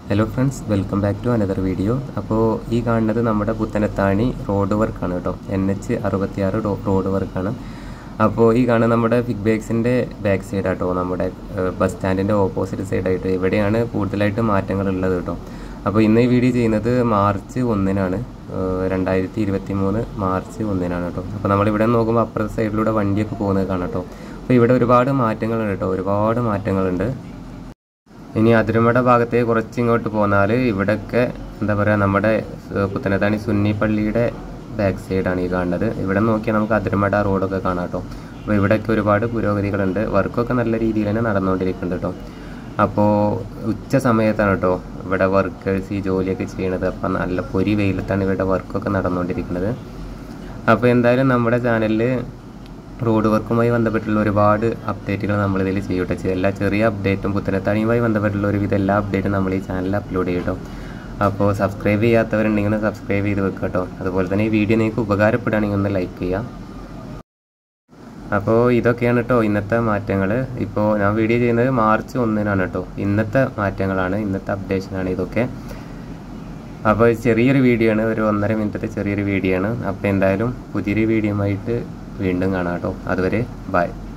hello friends welcome back to another video അപ്പോൾ ഈ കാണുന്നത് നമ്മുടെ പുത്തനത്താണി റോഡ് വർക്കാണ് കേട്ടോ എൻ എച്ച് അറുപത്തിയാറ് റോഡ് വർക്കാണ് അപ്പോൾ ഈ കാണുന്ന നമ്മുടെ ഫിഗ് ബാഗ്സിൻ്റെ ബാക്ക് സൈഡ് ആട്ടോ നമ്മുടെ ബസ് സ്റ്റാൻഡിൻ്റെ ഓപ്പോസിറ്റ് സൈഡായിട്ട് ഇവിടെയാണ് കൂടുതലായിട്ട് മാറ്റങ്ങൾ ഉള്ളത് കേട്ടോ അപ്പോൾ ഇന്ന് ഈ വീഡിയോ ചെയ്യുന്നത് മാർച്ച് ഒന്നിനാണ് രണ്ടായിരത്തി ഇരുപത്തി മൂന്ന് മാർച്ച് ഒന്നിനാണ് കേട്ടോ അപ്പോൾ നമ്മളിവിടെ നോക്കുമ്പോൾ അപ്പുറത്തെ സൈഡിലൂടെ വണ്ടിയൊക്കെ പോകുന്നത് കാണാം കേട്ടോ അപ്പോൾ ഇവിടെ ഒരുപാട് മാറ്റങ്ങളുണ്ട് കേട്ടോ ഒരുപാട് മാറ്റങ്ങളുണ്ട് ഇനി അതിരുമട ഭാഗത്തേക്ക് കുറച്ച് ഇങ്ങോട്ട് പോന്നാൽ ഇവിടെയൊക്കെ എന്താ പറയുക നമ്മുടെ ഏഹ്, പുത്തനത്താണി സുന്നി പള്ളിയുടെ ബാക്ക് സൈഡാണ് ഈ കാണുന്നത് ഇവിടെ നോക്കിയാൽ നമുക്ക് അതിരുമട റോഡൊക്കെ കാണാം കേട്ടോ അപ്പോൾ ഇവിടെയൊക്കെ ഒരുപാട് പുരോഗതികളുണ്ട് വർക്കൊക്കെ നല്ല രീതിയിൽ തന്നെ നടന്നുകൊണ്ടിരിക്കുന്നുണ്ട് കേട്ടോ അപ്പോൾ ഉച്ച സമയത്താണ് കേട്ടോ ഇവിടെ വർക്കേഴ്സ് ഈ ജോലിയൊക്കെ ചെയ്യണത് അപ്പം നല്ല പൊരി വെയിലത്താണ് ഇവിടെ വർക്കൊക്കെ നടന്നുകൊണ്ടിരിക്കുന്നത് അപ്പോൾ എന്തായാലും നമ്മുടെ ചാനലിൽ റോഡ് വർക്കുമായി ബന്ധപ്പെട്ടുള്ള ഒരുപാട് അപ്ഡേറ്റുകൾ നമ്മൾ ഇതിൽ ചെയ്യട്ടെ എല്ലാ ചെറിയ അപ്ഡേറ്റും പുത്തനത്താണിയുമായി ബന്ധപ്പെട്ടുള്ള ഒരുവിധ എല്ലാ അപ്ഡേറ്റും നമ്മൾ ഈ ചാനലിൽ അപ്ലോഡ് ചെയ്യട്ടോ അപ്പോൾ സബ്സ്ക്രൈബ് ചെയ്യാത്തവരുണ്ടെങ്കിൽ ഒന്ന് സബ്സ്ക്രൈബ് ചെയ്ത് വെക്കുക കേട്ടോ അതുപോലെ തന്നെ ഈ വീഡിയോ നിങ്ങൾക്ക് ഉപകാരപ്പെടുകയാണെങ്കിൽ ഒന്ന് ലൈക്ക് ചെയ്യാം അപ്പോൾ ഇതൊക്കെയാണ് കേട്ടോ ഇന്നത്തെ മാറ്റങ്ങൾ ഇപ്പോൾ ഞാൻ വീഡിയോ ചെയ്യുന്നത് മാർച്ച് ഒന്നിനാണ് കേട്ടോ ഇന്നത്തെ മാറ്റങ്ങളാണ് ഇന്നത്തെ അപ്ഡേഷനാണ് ഇതൊക്കെ അപ്പോൾ ചെറിയൊരു വീഡിയോ ആണ് ഒരു ഒന്നര മിനിറ്റത്തെ ചെറിയൊരു വീഡിയോ ആണ് അപ്പോൾ എന്തായാലും പുതിയൊരു വീഡിയോ ആയിട്ട് വീണ്ടും കാണാം കേട്ടോ അതുവരെ ബൈ